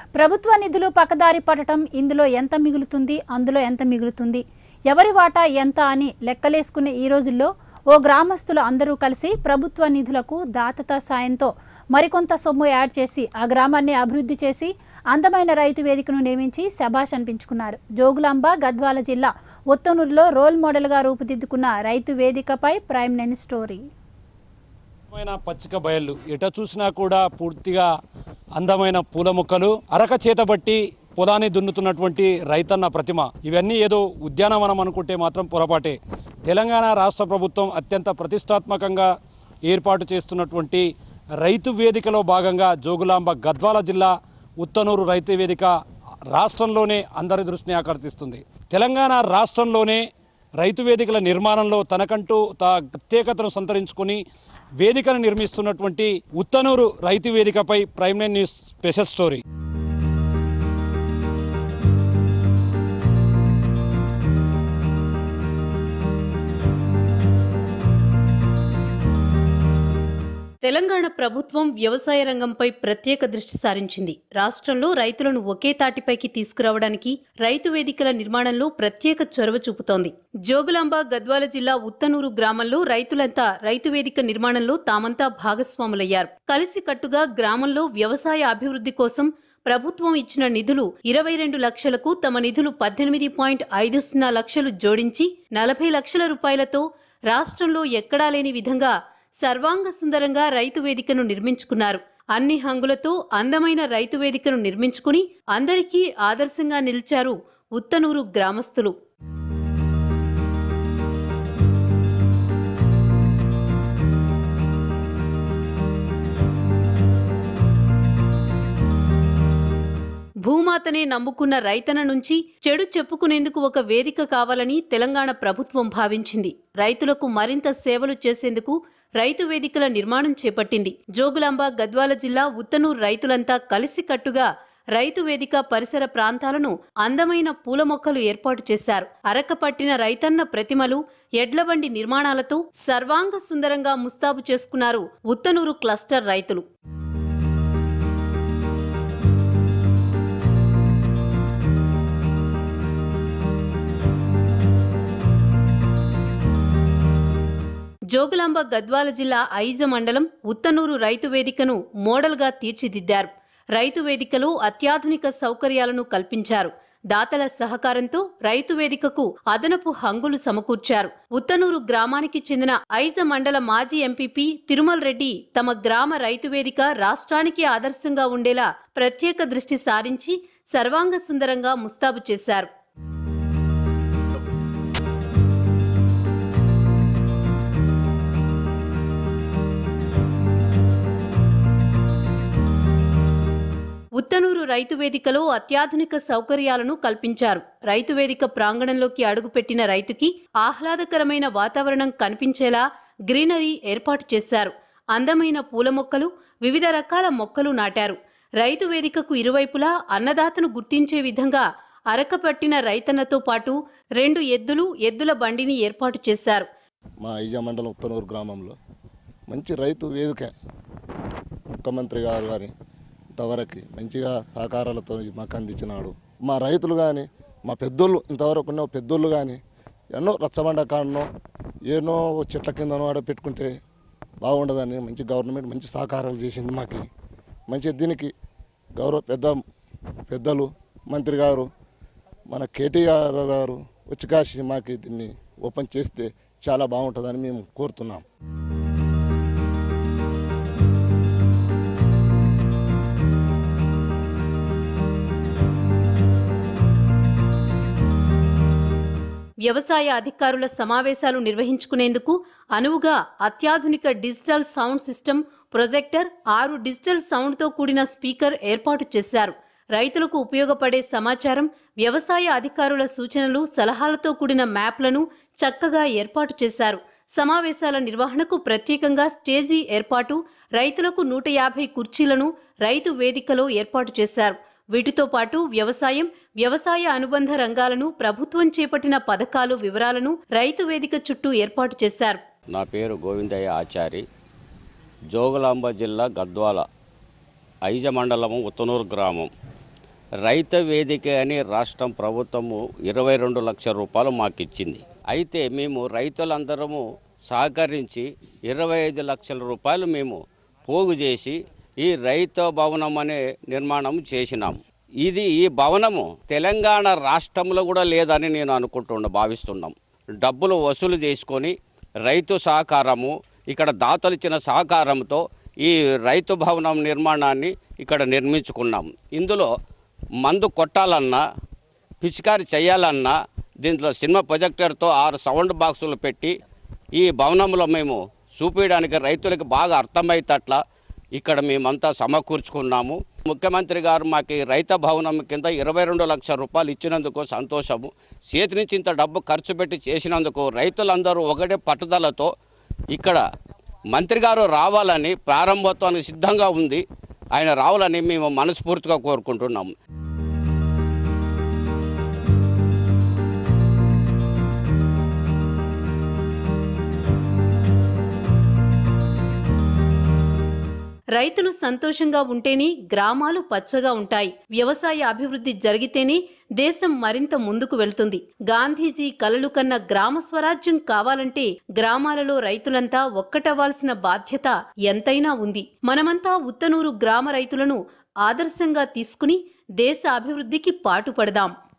ప్రభుత్వ నిధులు పక్కదారి పడటం ఇందులో ఎంత మిగులుతుంది అందులో ఎంత మిగులుతుంది ఎవరి వాటా ఎంత అని లెక్కలేసుకునే ఈ రోజుల్లో ఓ గ్రామస్తులు అందరూ కలిసి ప్రభుత్వ నిధులకు దాతత సాయంతో మరికొంత సొమ్ము యాడ్ చేసి ఆ గ్రామాన్ని అభివృద్ధి చేసి అందమైన రైతు వేదికను నిర్మించి శభాష్ అనిపించుకున్నారు జోగులాంబ గద్వాల జిల్లా ఒత్తనూరులో రోల్ మోడల్గా రూపుదిద్దుకున్న రైతు వేదికపై ప్రైమ్ నైన్ స్టోరీ అందమైన పచ్చిక బయళ్ళు ఎట చూసినా కూడా పూర్తిగా అందమైన పూల మొక్కలు అరక చేతబట్టి పొలాన్ని దున్నుతున్నటువంటి రైతన్న ప్రతిమ ఇవన్నీ ఏదో ఉద్యానవనం అనుకుంటే మాత్రం పొరపాటే తెలంగాణ రాష్ట్ర ప్రభుత్వం అత్యంత ప్రతిష్టాత్మకంగా ఏర్పాటు చేస్తున్నటువంటి రైతు వేదికలో భాగంగా జోగులాంబ గద్వాల జిల్లా ఉత్తనూరు రైతు వేదిక రాష్ట్రంలోనే అందరి దృష్టిని ఆకర్షిస్తుంది తెలంగాణ రాష్ట్రంలోనే రైతు వేదికల నిర్మాణంలో తనకంటూ తా ప్రత్యేకతను సంతరించుకొని వేదికను నిర్మిస్తున్నటువంటి ఉత్తనూరు రైతు వేదికపై prime nine news special story Telangana ప్రభుత్వం వ్యవసాయ రంగంపై ప్రత్యేక దృష్టి సారించింది రాష్ట్రంలో రైతులను ఒకే తాటిపైకి తీసుకురావడానికి రైతు వేదికల నిర్మాణంలో ప్రత్యేక చొరవ చూపుతోంది జోగులాంబ గద్వాల జిల్లా ఉత్తనూరు గ్రామంలో రైతులంతా రైతు వేదిక నిర్మాణంలో తామంతా భాగస్వాములయ్యారు కలిసికట్టుగా గ్రామంలో వ్యవసాయ అభివృద్ధి కోసం ప్రభుత్వం ఇచ్చిన నిధులు ఇరవై రెండు లక్షలకు తమ నిధులు పద్దెనిమిది పాయింట్ ఐదు సున్నా లక్షలు జోడించి నలభై లక్షల రూపాయలతో రాష్ట్రంలో ఎక్కడా లేని విధంగా సర్వాంగ సుందరంగా రైతు వేదికను నిర్మించుకున్నారు అన్ని హంగులతో అందమైన రైతు వేదికను నిర్మించుకుని అందరికీ ఆదర్శంగా నిలిచారు ఉత్తనూరు గ్రామస్తులు భూమాతనే నమ్ముకున్న రైతన నుంచి చెడు చెప్పుకునేందుకు ఒక వేదిక కావాలని తెలంగాణ ప్రభుత్వం భావించింది రైతులకు మరింత సేవలు చేసేందుకు రైతు వేదికల నిర్మాణం చేపట్టింది జోగులాంబ గద్వాల జిల్లా ఉత్తనూరు రైతులంతా కలిసికట్టుగా రైతు వేదిక పరిసర ప్రాంతాలను అందమైన పూల మొక్కలు ఏర్పాటు చేశారు అరకపట్టిన రైతన్న ప్రతిమలు ఎడ్లబండి నిర్మాణాలతో సర్వాంగ సుందరంగా ముస్తాబు చేసుకున్నారు ఉత్తనూరు క్లస్టర్ రైతులు జోగులాంబ గద్వాల జిల్లా ఐజ మండలం ఉత్తనూరు రైతు వేదికను మోడల్గా తీర్చిదిద్దారు రైతు వేదికలో అత్యాధునిక సౌకర్యాలను కల్పించారు దాతల సహకారంతో రైతు వేదికకు అదనపు హంగులు సమకూర్చారు ఉత్తనూరు గ్రామానికి చెందిన ఐజ మండల మాజీ ఎంపీపీ తిరుమల్ రెడ్డి తమ గ్రామ రైతు వేదిక రాష్ట్రానికి ఆదర్శంగా ఉండేలా ప్రత్యేక దృష్టి సారించి సర్వాంగ సుందరంగా ముస్తాబు చేశారు ఉత్తనూరు రైతు వేదికలో అత్యాధునిక సౌకర్యాలను కల్పించారు రైతు వేదిక ప్రాంగణంలోకి అడుగుపెట్టిన రైతుకి ఆహ్లాదకరమైన వాతావరణం కనిపించేలా గ్రీనరీ ఏర్పాటు చేశారు అందమైన పూల మొక్కలు వివిధ రకాల మొక్కలు నాటారు రైతు వేదికకు ఇరువైపులా అన్నదాతను గుర్తించే విధంగా అరకపట్టిన రైతన్నతో పాటు రెండు ఎద్దులు ఎద్దుల బండిని ఏర్పాటు చేశారు మా ఐజా మండలం ఉత్తనూరు గ్రామంలో మంచి రైతు వేదిక ముఖ్యమంత్రి గారు గారి ఇంతవరకు మంచిగా సహకారాలతో మాకు అందించినాడు మా రైతులు కానీ మా పెద్దోళ్ళు ఇంతవరకు ఉన్న పెద్దోళ్ళు కానీ ఎన్నో రచ్చబండ కాడనో ఎన్నో చెట్ల కిందనో ఆడ పెట్టుకుంటే బాగుండదని మంచి గవర్నమెంట్ మంచి సహకారాలు చేసింది మాకు మంచి దీనికి గౌరవ పెద్ద పెద్దలు మంత్రి గారు మన కేటీఆర్ గారు వచ్చి కాసి మాకు దీన్ని ఓపెన్ చేస్తే చాలా బాగుంటుందని మేము కోరుతున్నాం వ్యవసాయ అధికారుల సమావేశాలు నిర్వహించుకునేందుకు అనువుగా అత్యాధునిక డిజిటల్ సౌండ్ సిస్టమ్ ప్రొజెక్టర్ ఆరు డిజిటల్ సౌండ్తో కూడిన స్పీకర్ ఏర్పాటు చేశారు రైతులకు ఉపయోగపడే సమాచారం వ్యవసాయ అధికారుల సూచనలు సలహాలతో కూడిన మ్యాప్లను చక్కగా ఏర్పాటు చేశారు సమావేశాల నిర్వహణకు ప్రత్యేకంగా స్టేజీ ఏర్పాటు రైతులకు నూట యాభై కుర్చీలను రైతు వేదికలో ఏర్పాటు చేశారు వీటితో పాటు వ్యవసాయం వ్యవసాయ అనుబంధ రంగాలను ప్రభుత్వం చేపట్టిన పథకాలు వివరాలను రైతు వేదిక చుట్టూ ఏర్పాటు చేశారు నా పేరు గోవిందయ్య ఆచారి జోగులాంబ జిల్లా గద్వాల ఐజ మండలము ఉత్తనూరు గ్రామం రైతు వేదిక అని రాష్ట్రం ప్రభుత్వము ఇరవై రెండు లక్షల రూపాయలు మాకు ఇచ్చింది అయితే మేము రైతులందరము సహకరించి ఇరవై ఐదు లక్షల రూపాయలు మేము పోగు చేసి ఈ రైతు భవనం అనే నిర్మాణం చేసినాం ఇది ఈ భవనము తెలంగాణ రాష్ట్రంలో కూడా లేదని నేను అనుకుంటున్నా భావిస్తున్నాం డబ్బులు వసూలు చేసుకొని రైతు సహకారము ఇక్కడ దాతలు ఇచ్చిన సహకారంతో ఈ రైతు భవనం నిర్మాణాన్ని ఇక్కడ నిర్మించుకున్నాం ఇందులో మందు కొట్టాలన్నా పిచికారి చేయాలన్నా దీంట్లో సినిమా ప్రొజెక్టర్తో ఆరు సౌండ్ బాక్సులు పెట్టి ఈ భవనంలో మేము చూపించడానికి రైతులకు బాగా అర్థమయ్యేటట్ల ఇక్కడ మేమంతా సమకూర్చుకున్నాము ముఖ్యమంత్రి గారు మాకు ఈ రైత భవనం కింద ఇరవై రెండు లక్షల రూపాయలు ఇచ్చినందుకు సంతోషము చేతి నుంచి ఇంత డబ్బు ఖర్చు పెట్టి చేసినందుకు రైతులందరూ ఒకటే పట్టుదలతో ఇక్కడ మంత్రి గారు రావాలని ప్రారంభోత్వానికి సిద్ధంగా ఉంది ఆయన రావాలని మేము మనస్ఫూర్తిగా కోరుకుంటున్నాము రైతులు సంతోషంగా ఉంటేనే గ్రామాలు పచ్చగా ఉంటాయి వ్యవసాయ అభివృద్ధి జరిగితేనే దేశం మరింత ముందుకు వెళ్తుంది గాంధీజీ కలలు కన్న గ్రామ స్వరాజ్యం కావాలంటే గ్రామాలలో రైతులంతా ఒక్కటవ్వాల్సిన బాధ్యత ఎంతైనా ఉంది మనమంతా ఉత్తనూరు గ్రామ రైతులను ఆదర్శంగా తీసుకుని దేశ అభివృద్ధికి పాటుపడదాం